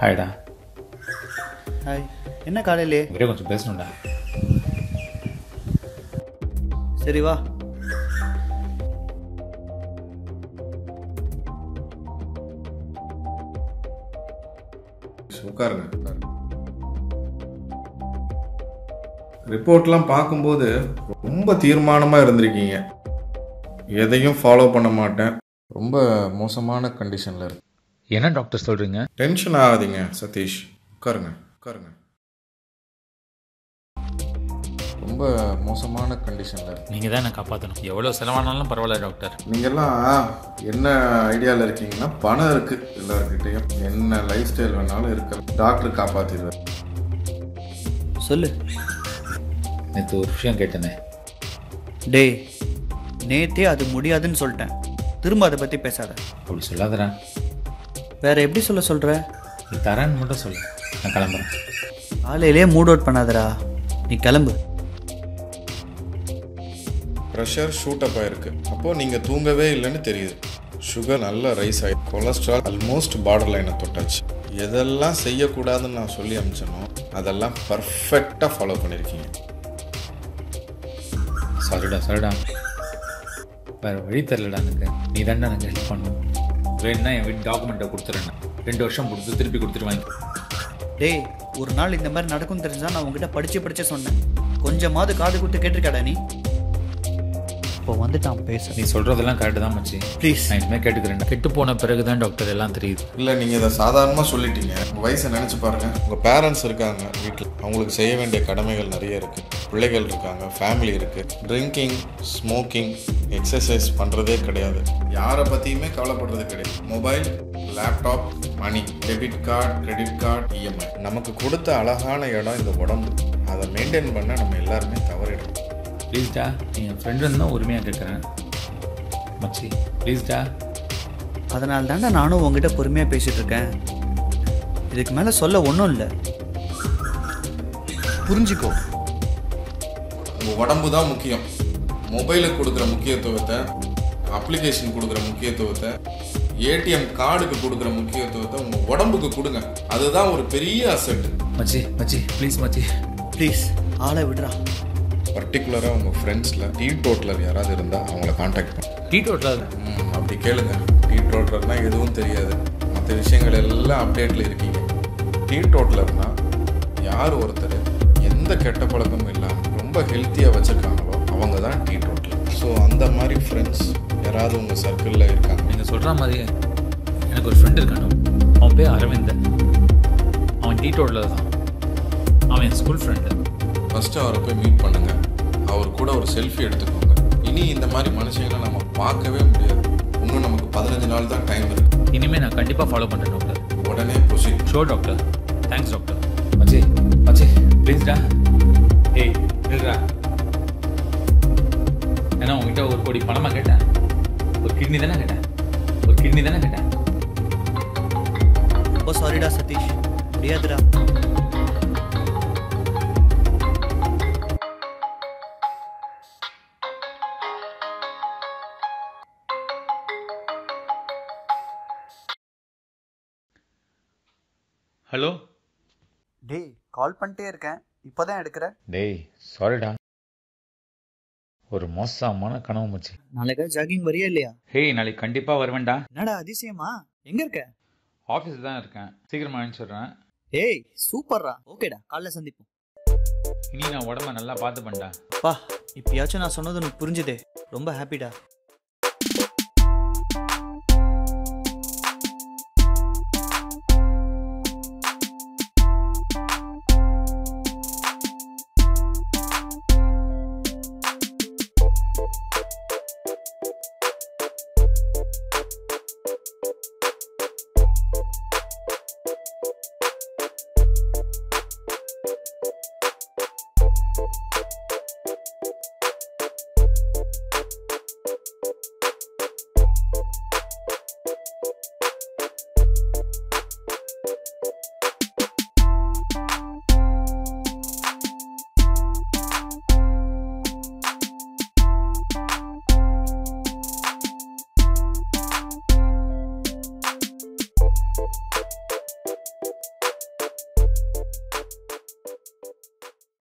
ஹாய்டா hi என்ன காலையிலே உங்ககிட்ட கொஞ்சம் பேசணும்டா சரி வா உட்காருங்க உட்காருங்க ரிப்போர்ட்லாம் பார்க்கும்போது ரொம்ப தீர்மானமாக இருந்திருக்கீங்க எதையும் ஃபாலோ பண்ண மாட்டேன் ரொம்ப மோசமான கண்டிஷனில் இருக்கு என்ன டாக்டர் சொல்கிறீங்க டென்ஷன் ஆகாதீங்க சதீஷ் உட்காருங்க உட்காருங்க ரொம்ப மோசமான கண்டிஷனில் இருக்கு நீங்கள் தான் என்னை காப்பாற்றணும் எவ்வளோ செலவானாலும் பரவாயில்ல டாக்டர் நீங்கள்லாம் என்ன ஐடியாவில் இருக்கீங்கன்னா பணம் இருக்குது எல்லாருக்கிட்டையும் என்ன லைஃப் ஸ்டைல் வேணாலும் இருக்கு டாக்டர் காப்பாற்றிடுவார் சொல்லு நேற்று ஒரு விஷயம் கேட்டேனே டேய் நேத்தே அது முடியாதுன்னு சொல்லிட்டேன் திரும்ப அதை பற்றி பேசாத அப்படி சொல்லாதடா வேற எப்படி சொல்ல சொல்கிற நீ தரேன்னு மட்டும் சொல்லு நான் கிளம்புறேன் காலையிலே மூட் அவுட் பண்ணாதடா நீ கிளம்பு ப்ரெஷர் ஷூட் அப் ஆயிருக்கு அப்போது நீங்கள் தூங்கவே இல்லைன்னு தெரியுது சுகர் நல்லா ரைஸ் ஆகி கொலஸ்ட்ரால் ஆல்மோஸ்ட் பார்டர் லைனை தொட்டாச்சு எதெல்லாம் செய்யக்கூடாதுன்னு நான் சொல்லி அமிச்சனோ அதெல்லாம் பர்ஃபெக்டாக ஃபாலோ பண்ணியிருக்கீங்க சாரிடா சாரிடா வேறு வழி தெரிலடா எனக்கு நீ தாண்டா எனக்கு ஹெல்ப் பண்ணணும் வேணும்னா என் வீட்டு டாக்குமெண்ட்டை கொடுத்துறேன் ரெண்டு வருஷம் கொடுத்து திருப்பி கொடுத்துட்டு வாங்கி டேய் ஒரு நாள் இந்த மாதிரி நடக்கும் தெரிஞ்சா நான் உங்ககிட்ட படிச்சு படிச்சு சொன்னேன் கொஞ்சமாவது காது கொடுத்து கேட்டிருக்காடா நீ இப்போ வந்துட்டான் பேச நீ சொல்கிறதெல்லாம் கரெக்டு தான் மச்சி ப்ளீஸ் நான் இனிமேல் கேட்டுக்கிறேன் கெட்டு போன பிறகு தான் டாக்டர் எல்லாம் தெரியுது இல்லை நீங்கள் இதை சாதாரணமாக சொல்லிட்டீங்க உங்கள் வயசை நினச்சி பாருங்கள் உங்கள் பேரண்ட்ஸ் இருக்காங்க வீட்டில் அவங்களுக்கு செய்ய வேண்டிய கடமைகள் நிறைய இருக்குது பிள்ளைகள் இருக்காங்க ஃபேமிலி இருக்குது ட்ரிங்கிங் ஸ்மோக்கிங் எக்ஸசைஸ் பண்ணுறதே கிடையாது யாரை பற்றியுமே கவலைப்படுறது கிடையாது mobile laptop money debit card credit card EMI நமக்கு கொடுத்த அழகான இடம் இந்த உடம்பு அதை மெயின்டைன் பண்ண நம்ம எல்லாருமே தவறிடும் ப்ளீஸ்டா நீ என் ஃப்ரெண்டுன்னு தான் உரிமையாக கேட்குறேன் மச்சி ப்ளீஸ்டா அதனால தாண்டா நானும் உங்ககிட்ட பொறுமையாக பேசிட்டு இருக்கேன் இதுக்கு மேலே சொல்ல ஒன்றும் இல்லை புரிஞ்சுக்கோ உங்கள் உடம்பு தான் முக்கியம் மொபைலுக்கு கொடுக்குற முக்கியத்துவத்தை அப்ளிகேஷன் கொடுக்குற முக்கியத்துவத்தை ஏடிஎம் கார்டுக்கு கொடுக்குற முக்கியத்துவத்தை உங்கள் உடம்புக்கு கொடுங்க அதுதான் ஒரு பெரிய அசெட் மச்சி மச்சி ப்ளீஸ் மச்சி ப்ளீஸ் ஆளை விடுறா பர்டிகுலராக உங்கள் ஃப்ரெண்ட்ஸில் டீ டோட்டலர் யாராவது இருந்தால் அவங்கள காண்டாக்ட் பண்ணுங்க டீ டோட்டல் ம், அப்படி கேளுங்க டீ டோட்டலர்னால் எதுவும் தெரியாது மற்ற விஷயங்கள் எல்லாம் அப்டேட்டில் இருக்கீங்க டீ டோட்டலர்னா யார் ஒருத்தர் எந்த கெட்ட பழக்கமும் இல்லாமல் ரொம்ப ஹெல்த்தியாக வச்சுருக்காங்களோ அவங்க தான் டீ டோட்டலர் ஸோ அந்த மாதிரி ஃப்ரெண்ட்ஸ் யாராவது உங்கள் சர்க்கிளில் இருக்காங்க நீங்கள் சொல்கிற மாதிரி எனக்கு ஒரு ஃப்ரெண்ட் இருக்கானு அவன் பேர் அரவிந்தன் அவன் டீ டோட்டலில் தான் அவன் என் ஸ்கூல் ஃப்ரெண்டு ஃபஸ்ட்டு அவரை போய் மீட் பண்ணுங்கள் அவர் கூட ஒரு செல்ஃபி எடுத்துக்கோங்க இனி இந்த மாதிரி மனுஷங்களை நம்ம பார்க்கவே முடியாது இன்னும் நமக்கு பதினஞ்சு நாள் தான் டைம் இருக்குது இனிமேல் நான் கண்டிப்பாக ஃபாலோ பண்ணுறேன் டாக்டர் உடனே proceed show doctor thanks doctor மச்சி மச்சி ப்ளீஸ்டா ஏய் இல்லைடா ஏன்னா உங்ககிட்ட ஒரு கோடி பணமாக கேட்டேன் ஒரு கிட்னி தானே கேட்டேன் ஒரு கிட்னி தானே கேட்டேன் ரொம்ப சாரிடா சதீஷ் முடியாதுடா ஹலோ டேய் கால் பண்ணிட்டே இருக்கேன் இப்போதான் எடுக்கிற டேய் சாரிடா ஒரு மோசமான கனவு மச்சி நாளைக்கு ஜாகிங் வரியா இல்லையா ஹேய் நாளைக்கு கண்டிப்பாக வருவேன்டா என்னடா அதிசயமா எங்க இருக்க ஆஃபீஸில் தான் இருக்கேன் சீக்கிரமாக அனுப்பிச்சிடுறேன் டேய் சூப்பர்ரா ஓகேடா காலைல சந்திப்போம் இனி நான் உடம்ப நல்லா பார்த்துப்பேன்டா பா இப்பயாச்சும் நான் சொன்னது உனக்கு புரிஞ்சுதே ரொம்ப ஹாப்பிடா